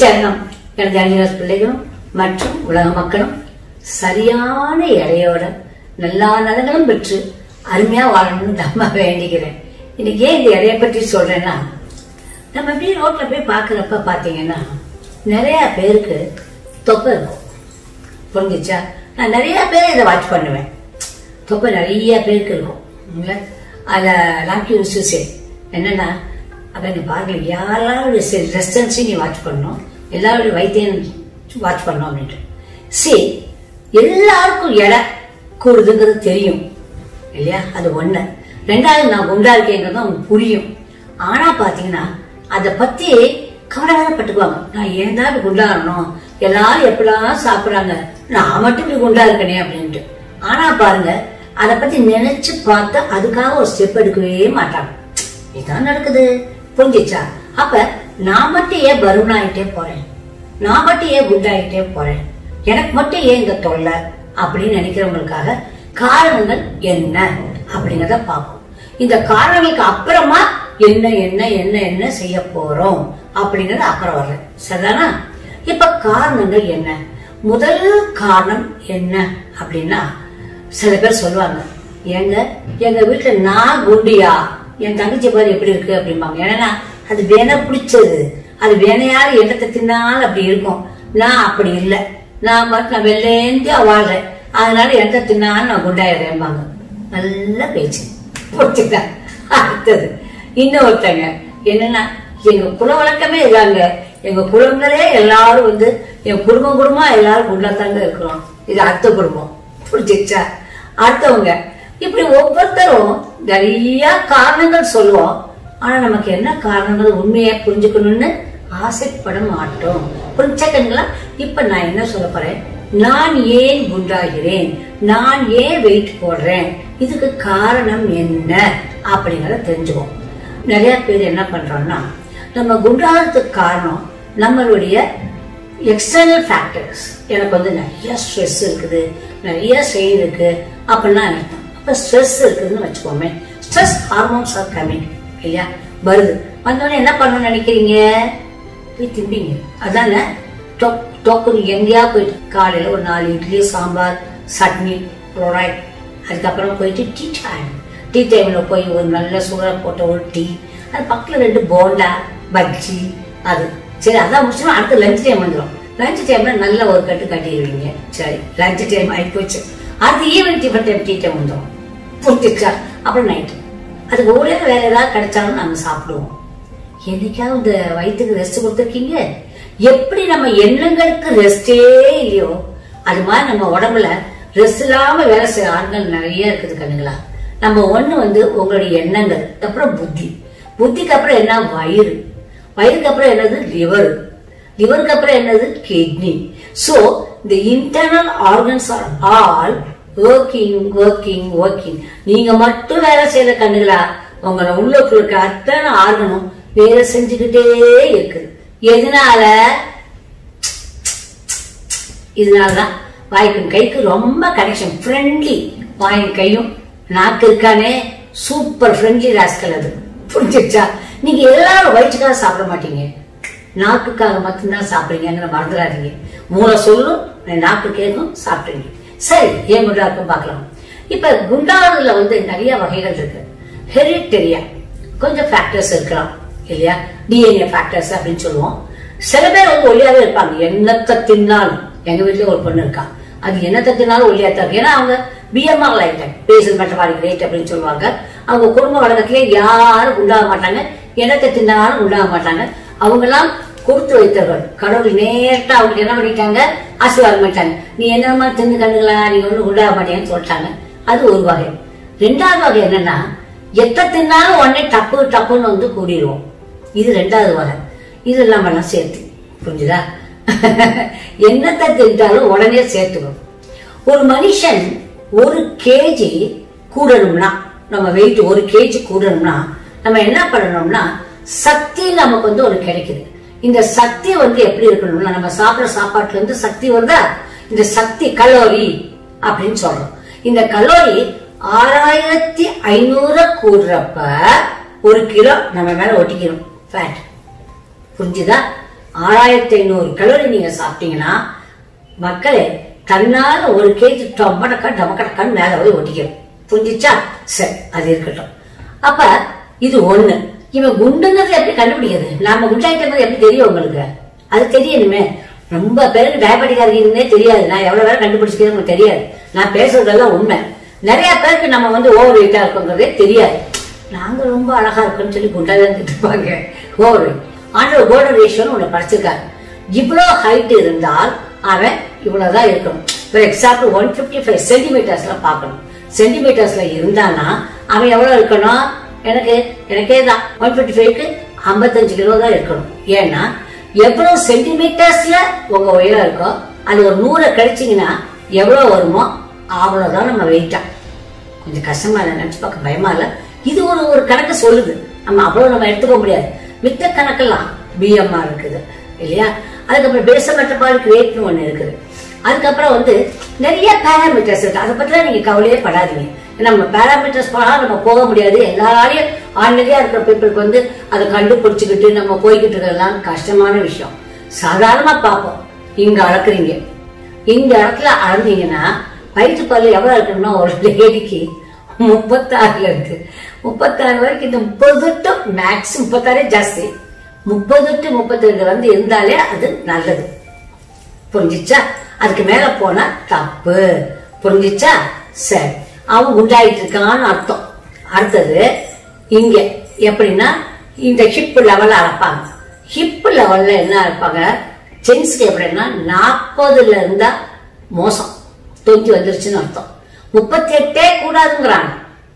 சரணம் எனது அணியார் பிள்ளைகளும் மற்றும் உலக மக்களும் சரியான எடையோட எல்லா நலங்களும் பெற்று அருமையா வாழணும்னு நம்ம வேண்டிக்கிறேன் இன்னைக்கு ஏன் இந்த எடையை பற்றி சொல்றேன்னா நம்ம அப்படியே ரோட்ல போய் பாக்குறப்ப பாத்தீங்கன்னா நிறைய பேருக்கு தொப்பை இருக்கும் புரிஞ்சுச்சா நான் நிறைய பேரை இதை வாட்ச் பண்ணுவேன் தொப்பை நிறைய பேருக்கு இருக்கும் இல்ல அத லாக்கி யூஸ் என்னன்னா அப்ப நீ பாருங்க யாராவது ரெஸ்டன்ஸையும் நீ வாட்ச் பண்ணணும் எல்லாருடைய வைத்தியம் வாட்ச் பண்ணணும் அப்படின்ட்டு சரி எல்லாருக்கும் எடை கூடுதுங்கிறது தெரியும் இல்லையா அது ஒண்ணு ரெண்டாவது நான் குண்டா இருக்கேங்கிறது அவங்களுக்கு புரியும் ஆனா பாத்தீங்கன்னா அத பத்தி கவலைப்பட்டுக்குவாங்க நான் ஏன் தான் இப்படி குண்டாகணும் எல்லாரும் எப்படிலாம் சாப்பிடுறாங்க நான் மட்டும் இப்படி குண்டா இருக்கனே அப்படின்ட்டு ஆனா பாருங்க அத பத்தி நினைச்சு பார்த்தா அதுக்காக ஒரு ஸ்டெப் எடுக்கவே மாட்டாங்க இதான் நடக்குது புரிஞ்சிச்சா அப்ப நான் மட்டும் ஏன் பருவனாயிட்டே போறேன் நான் மட்டும் ஏன் குண்டாயிட்டே போறேன் எனக்கு மட்டும் ஏன் இந்த தொல்லை அப்படின்னு நினைக்கிறவங்களுக்காக காரணங்கள் என்ன அப்படிங்கறத பார்ப்போம் இந்த காரணங்களுக்கு அப்புறமா என்ன என்ன என்ன என்ன செய்ய போறோம் அப்படிங்கறது அப்புறம் வர்றேன் சரிதானா இப்ப காரணங்கள் என்ன முதல் காரணம் என்ன அப்படின்னா சில பேர் சொல்லுவாங்க ஏங்க எங்க வீட்டுல நான் குண்டியா என் தங்கச்சி பாரு எப்படி இருக்கு அப்படிம்பாங்க ஏன்னா அது வேணா பிடிச்சது அது வேணையாரு எண்ணத்தை தின்னாலும் அப்படி இருக்கும் நான் அப்படி இல்லை நான் மட்டும் நான் வெள்ளேந்தியா வாழ்றேன் அதனால எண்ணத்தை தின்னாலும் நான் குண்டாயிடுறேன்பாங்க நல்ல பேச்சு புரிச்சுதா அடுத்தது இன்னொருத்தங்க என்னன்னா எங்க குல வழக்கமே இதாங்க எங்க குடும்பங்களே எல்லாரும் வந்து என் குடும்பம் குடும்பம் எல்லாரும் குண்டாத்தாங்க இருக்கிறோம் இது அடுத்த குடும்பம் புரிஞ்சிச்சா அடுத்தவங்க இப்படி ஒவ்வொருத்தரும் நிறைய காரணங்கள் சொல்லுவோம் ஆனா நமக்கு என்ன காரணங்கள் உண்மையை புரிஞ்சுக்கணும்னு ஆசைப்பட மாட்டோம் புரிஞ்சக்கங்களா இப்ப நான் என்ன சொல்ல போறேன் நான் ஏன் குண்டாகிறேன் நான் ஏன் வெயிட் போடுறேன் இதுக்கு காரணம் என்ன அப்படிங்கறத தெரிஞ்சுவோம் நிறைய பேர் என்ன பண்றோம்னா நம்ம குண்டாகிறதுக்கு காரணம் நம்மளுடைய எக்ஸ்டர்னல் ஃபேக்டர்ஸ் எனக்கு வந்து நிறைய ஸ்ட்ரெஸ் இருக்குது நிறைய ஸ்ட்ரெயின் இருக்கு அப்படின்னா அர்த்தம் அப்ப ஸ்ட்ரெஸ் இருக்குதுன்னு வச்சுக்கோமே ஸ்ட்ரெஸ் ஹார்மோன்ஸ் ஆர் கமிங் இல்லையா வருது வந்தோடனே என்ன பண்ணணும்னு நினைக்கிறீங்க போய் திம்பிங்க அதானே டோக்கன் எங்கேயா போயிட்டு காலையில ஒரு நாலு இட்லி சாம்பார் சட்னி குளோரைட் அதுக்கப்புறம் போயிட்டு டீ டைம் டீ டைம்ல போய் ஒரு நல்ல சுகர் போட்ட ஒரு டீ அது பக்கத்துல ரெண்டு போண்டா பஜ்ஜி அது சரி அதான் முடிச்சுன்னா அடுத்து லஞ்ச் டைம் வந்துடும் லஞ்ச் டைம்ல நல்ல ஒரு கட்டு கட்டிடுவீங்க சரி லஞ்ச் டைம் ஆகி போச்சு அடுத்து evening tiffin time tea time வந்துடும் புரிஞ்சிச்சா அப்புறம் நைட்டு அதுக்கு ஒரே வேற ஏதாவது கிடைச்சாலும் நாங்க சாப்பிடுவோம் என்னைக்காவது இந்த வயிற்றுக்கு ரெஸ்ட் கொடுத்துருக்கீங்க எப்படி நம்ம எண்ணங்களுக்கு ரெஸ்டே இல்லையோ அது மாதிரி நம்ம உடம்புல ரெஸ்ட் இல்லாம வேலை செய்ய ஆண்கள் நிறைய இருக்குது கண்ணுங்களா நம்ம ஒண்ணு வந்து உங்களுடைய எண்ணங்கள் அப்புறம் புத்தி புத்திக்கு அப்புறம் என்ன வயிறு வயிறுக்கு அப்புறம் என்னது லிவர் லிவருக்கு அப்புறம் என்னது கிட்னி சோ இந்த internal organs are all working working working நீங்க மட்டும் வேலை செய்யற கண்ணுகளா உங்களை உள்ளுக்குள்ள இருக்க அத்தனை ஆர்கனும் வேலை செஞ்சுக்கிட்டே இருக்குது எதனால இதனாலதான் வாய்க்கும் கைக்கு ரொம்ப கனெக்ஷன் ஃப்ரெண்ட்லி வாயும் கையும் நாக்கு இருக்கானே சூப்பர் ஃப்ரெண்ட்லி ராஸ்கல் அது புரிஞ்சிருச்சா நீங்க எல்லாரும் வயிற்றுக்காக சாப்பிட மாட்டீங்க நாக்குக்காக மட்டும்தான் சாப்பிடுறீங்கன்னு மறந்துடாதீங்க மூளை சொல்லும் நாக்கு கேட்கும் சாப்பிடுறீங்க சரி ஏன் குண்டா இருக்கும் பார்க்கலாம் இப்ப குண்டாதுல வந்து நிறைய வகைகள் இருக்கு ஹெரிட்டரியா கொஞ்சம் ஃபேக்டர்ஸ் இருக்கலாம் இல்லையா டிஎன்ஏ ஃபேக்டர்ஸ் அப்படின்னு சொல்லுவோம் சில பேர் வந்து ஒல்லியாவே இருப்பாங்க என்னத்தை தின்னாலும் எங்க வீட்டுல ஒரு பொண்ணு இருக்கா அது என்னத்தை தின்னாலும் ஒல்லியா தான் இருக்கு. ஏன்னா அவங்க BMR life basal metabolic rate அப்படின்னு சொல்லுவாங்க அவங்க குடும்ப வழக்கத்திலே யாரும் உண்டாக மாட்டாங்க என்னத்தை தின்னாலும் உண்டாக மாட்டாங்க அவங்க எல்லாம் கொடுத்து வைத்தவர்கள் கடவுள் நேரட்டா அவங்களுக்கு என்ன பண்ணிட்டாங்க ஆசீர்வாதம் பண்ணிட்டாங்க நீ என்னமா தின்னு கண்டுங்களா நீங்க ஒண்ணு உண்டாக மாட்டேன்னு சொல்லிட்டாங்க அது ஒரு வகை ரெண்டாவது வகை என்னன்னா எத்த தின்னாலும் உடனே டப்பு டப்புன்னு வந்து கூடிடுவோம் இது ரெண்டாவது வகை இது நம்ம எல்லாம் சேர்த்து புரிஞ்சுதா என்னத்தை தின்றாலும் உடனே சேர்த்துக்கணும் ஒரு மனுஷன் ஒரு கேஜி கூடணும்னா நம்ம வெயிட் ஒரு கேஜி கூடணும்னா நம்ம என்ன பண்ணணும்னா சக்தி நமக்கு வந்து ஒரு கிடைக்குது இந்த சக்தி வந்து எப்படி இருக்கணும்னா நம்ம சாப்பிடுற சாப்பாட்டுல இருந்து சக்தி வருதா இந்த சக்தி கலோரி அப்படின்னு சொல்றோம் இந்த கலோரி ஆறாயிரத்தி ஐநூறு கூடுறப்ப ஒரு கிலோ நம்ம மேல ஒட்டிக்கணும் ஃபேட் புரிஞ்சுதா ஆறாயிரத்தி ஐநூறு கலோரி நீங்க சாப்பிட்டீங்கன்னா மக்களே தன்னால ஒரு கேஜி டொமட்டக்கா டமக்கடக்கான்னு மேல போய் ஒட்டிக்கும் புரிஞ்சிச்சா சரி அது இருக்கட்டும் அப்ப இது ஒண்ணு இவன் குண்டுங்கிறது எப்படி கண்டுபிடிக்கிறது நாம குண்டாயிட்டது எப்படி தெரியும் உங்களுக்கு அது தெரியணுமே ரொம்ப பேருக்கு டயபெட்டிக்கா இருக்கீங்கன்னே தெரியாது நான் எவ்வளவு பேர் கண்டுபிடிச்சிக்கிறது உங்களுக்கு தெரியாது நான் பேசுறதெல்லாம் உண்மை நிறைய பேருக்கு நம்ம வந்து ஓவர் வெயிட்டா இருக்கோங்கிறதே தெரியாது நாங்க ரொம்ப அழகா இருக்கோம்னு சொல்லி குண்டா தான் இருப்பாங்க ஓவர் வெயிட் ஆண்டவர் கோல்டன் ரேஷியோன்னு ஒண்ணு படிச்சிருக்காரு இவ்வளோ ஹைட் இருந்தால் அவன் இவ்வளவுதான் இருக்கணும் for example one fifty five சென்டிமீட்டர்ஸ்ல பார்க்கணும் சென்டிமீட்டர்ஸ்ல இருந்தானா அவன் எவ்வளவு இருக்கணும் எனக்கு எனக்கே தான் ஒன் பிப்டி ஃபைவ்க்கு ஐம்பத்தஞ்சு கிலோ தான் இருக்கணும் ஏன்னா எவ்வளவு சென்டிமீட்டர்ஸ்ல உங்க உயரம் இருக்கோ அது ஒரு நூறை கழிச்சீங்கன்னா எவ்வளவு வருமோ அவ்வளவுதான் நம்ம வெயிட்டா கொஞ்சம் கஷ்டமா இல்லை நினைச்சு பார்க்க பயமா இல்ல இது ஒரு ஒரு கணக்கு சொல்லுது நம்ம அவ்வளவு நம்ம எடுத்துக்க முடியாது மித்த கணக்கெல்லாம் பிஎம்ஆர் இருக்குது இல்லையா அதுக்கப்புறம் பேச மெட்டபாலிக் ரேட்னு ஒண்ணு இருக்குது அதுக்கப்புறம் வந்து நிறைய பேராமீட்டர்ஸ் இருக்கு அதை பத்திலாம் நீங்க கவலையே படாதீங்க நம்ம பேராமீட்டர்ஸ் போனா நம்ம போக முடியாது எல்லாராலையும் ஆன்லையா இருக்கிற பீப்புளுக்கு வந்து அதை கண்டுபிடிச்சுக்கிட்டு நம்ம போய்கிட்டு இருக்கிறதெல்லாம் கஷ்டமான விஷயம் சாதாரணமா பார்ப்போம் இங்க அளக்குறீங்க இந்த இடத்துல அளந்தீங்கன்னா வயிற்று பல்லு எவ்வளவு இருக்கணும்னா ஒரு லேடிக்கு முப்பத்தாறுல இருக்கு முப்பத்தாறு வரைக்கும் இந்த முப்பது டு மேக்ஸ் முப்பத்தாறே ஜாஸ்தி முப்பது டு முப்பத்தி ரெண்டு வந்து இருந்தாலே அது நல்லது புரிஞ்சிச்சா அதுக்கு மேல போனா தப்பு புரிஞ்சிச்சா சரி அவன் உண்டாயிட்டு இருக்கான்னு அர்த்தம் அடுத்தது இங்க எப்படின்னா இந்த ஹிப் லெவல்ல அளப்பாங்க ஹிப் லெவல்ல என்ன அளப்பாங்க ஜென்ஸ்க்கு எப்படின்னா நாற்பதுல இருந்தா மோசம் தொங்கி வந்துருச்சுன்னு அர்த்தம் முப்பத்தி எட்டே கூடாதுங்கிறாங்க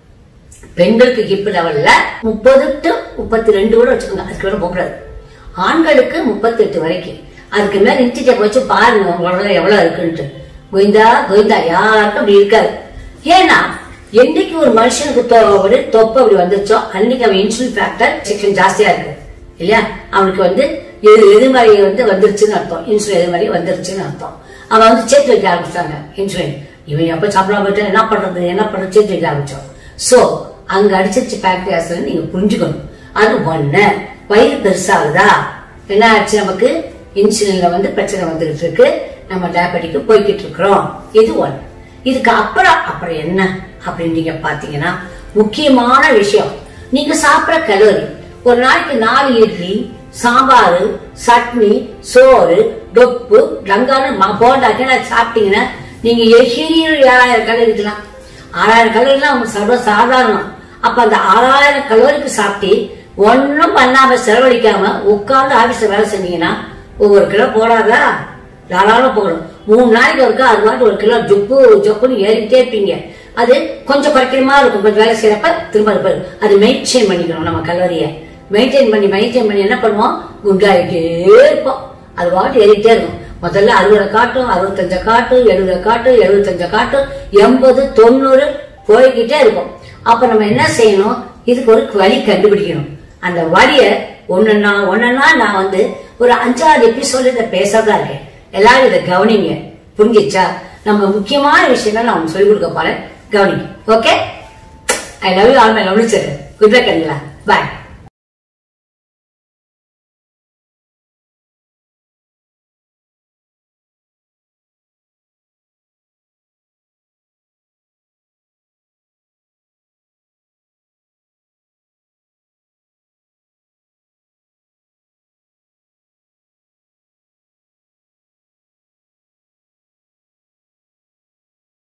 பெண்களுக்கு ஹிப் லெவல்ல முப்பது டு முப்பத்தி ரெண்டு கூட வச்சுக்கோங்க அதுக்கு மேல போகக்கூடாது ஆண்களுக்கு முப்பத்தி எட்டு வரைக்கும் அதுக்கு மேல இன்ச்சிட்டை வச்சு பாருங்க உங்களோட எவ்வளவு இருக்குன்ட்டு கோவிந்தா கோவிந்தா யாருக்கும் அப்படி இருக்காது ஏன்னா என்னைக்கு ஒரு மனுஷனுக்கு தொ- ஒரு தொப்பை அப்படி வந்துருச்சோ அன்னைக்கு அவன் இன்சுலின் ஃபேக்டர் செக்ஷன் ஜாஸ்தியா இருக்கு இல்லையா அவனுக்கு வந்து எது எதிர்மறை வந்து வந்துருச்சுன்னு அர்த்தம் இன்சுலின் எதிர்மறை வந்துருச்சுன்னு அர்த்தம் அவன் வந்து சேர்த்து வைக்க ஆரம்பிச்சாங்க இன்சுலின் இவன் எப்ப சாப்பிடாம போயிட்டா என்ன பண்றது என்ன பண்றது சேர்த்து வைக்க ஆரம்பிச்சோம் சோ அங்க அடிச்சிருச்சு பேக்டீரியாஸ் நீங்க புரிஞ்சுக்கணும் அது ஒண்ணு வயிறு பெருசாகுதா என்ன ஆச்சு நமக்கு இன்சுலின்ல வந்து பிரச்சனை வந்துகிட்டு இருக்கு நம்ம டயபெட்டிக்கு போய்கிட்டு இருக்கிறோம் இது ஒண்ணு இதுக்கு அப்புறம் அப்புறம் என்ன அப்படின்னு நீங்க பாத்தீங்கன்னா முக்கியமான விஷயம் நீங்க சாப்பிடுற கலோரி ஒரு நாளைக்கு நாலு இட்லி சாம்பார் சட்னி சோறு தொப்பு லங்கான போண்டாக்கி சாப்பிட்டீங்கன்னா நீங்க எகிரி ஏழாயிரம் கலோரி இருக்கலாம் ஆறாயிரம் கலோரிலாம் அவங்க சர்வ சாதாரணம் அப்ப அந்த ஆறாயிரம் கலோரிக்கு சாப்பிட்டு ஒன்னும் பண்ணாம செலவழிக்காம உட்கார்ந்து ஆபீஸ்ல வேலை செஞ்சீங்கன்னா ஒவ்வொரு கிலோ போடாதா தாராளம் போகணும் மூணு நாளைக்கு ஒருக்கா அது மாதிரி ஒரு கிலோ ஜொப்பு ஜொப்புன்னு ஏறிக்கிட்டே இருப்பீங்க அது கொஞ்சம் குறைக்கிறமா இருக்கும் கொஞ்சம் வேலை செய்யறப்ப திரும்ப அது போயிடும். அது மெயின்டைன் பண்ணிக்கணும் நம்ம கலோரியை மெயின்டைன் பண்ணி மெயின்டைன் பண்ணி என்ன பண்ணுவோம் குண்டாயிட்டே இருப்போம் அது பாட்டு ஏறிட்டே இருக்கும் முதல்ல அறுபது காட்டும் அறுபத்தஞ்ச காட்டும் எழுபது காட்டும் எழுபத்தஞ்ச காட்டும் எண்பது தொண்ணூறு போய்கிட்டே இருக்கும் அப்ப நம்ம என்ன செய்யணும் இதுக்கு ஒரு வழி கண்டுபிடிக்கணும் அந்த வழிய ஒண்ணுன்னா ஒண்ணுன்னா நான் வந்து ஒரு அஞ்சாறு எபிசோடு இதை பேசறதா இருக்கேன் எல்லாரும் இதை கவனிங்க புரிஞ்சிச்சா நம்ம முக்கியமான விஷயங்கள் நான் உங்களுக்கு சொல்லிக் கொடுக்க போறேன் கவனிங்க okay I love you all my love good bye கண்களா பாய்